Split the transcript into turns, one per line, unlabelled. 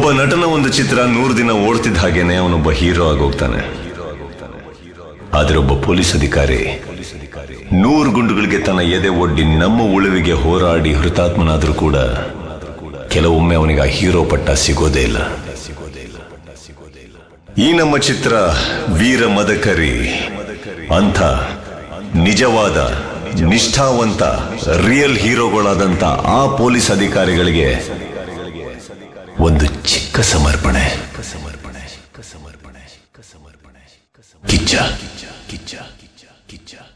ಒಬ್ಬ ನಟನ ಒಂದು ಚಿತ್ರ ನೂರು ದಿನ ಓಡ್ತಿದ್ದ ಹಾಗೇನೆ ಅವನೊಬ್ಬ ಹೀರೋ ಆಗೋಗ್ತಾನೆ ಆದ್ರೆ ಒಬ್ಬ ಪೊಲೀಸ್ ಅಧಿಕಾರಿ ನೂರು ಗುಂಡುಗಳಿಗೆ ತನ್ನ ಎದೆ ಒಡ್ಡಿ ನಮ್ಮ ಉಳಿವಿಗೆ ಹೋರಾಡಿ ಹುತಾತ್ಮನಾದ್ರೂ ಕೂಡ ಕೆಲವೊಮ್ಮೆ ಅವನಿಗೆ ಆ ಹೀರೋ ಪಟ್ಟ ಸಿಗೋದೇ ಇಲ್ಲ ಈ ನಮ್ಮ ಚಿತ್ರ ವೀರ ಮದಕರಿ ಅಂಥ ನಿಜವಾದ ನಿಷ್ಠಾವಂತ ರಿಯಲ್ ಹೀರೋಗಳಾದಂತ ಆ ಪೊಲೀಸ್ ಅಧಿಕಾರಿಗಳಿಗೆ ಒಂದು ಚಿಕ್ಕ ಸಮರ್ಪಣೆ ಸಮರ್ಪಣೆ ಸಮರ್ಪಣೆ ಸಮರ್ಪಣೆ ಕಿಚ್ಚ ಕಿಚ್ಚ ಕಿಚ್ಚ ಕಿಚ್ಚ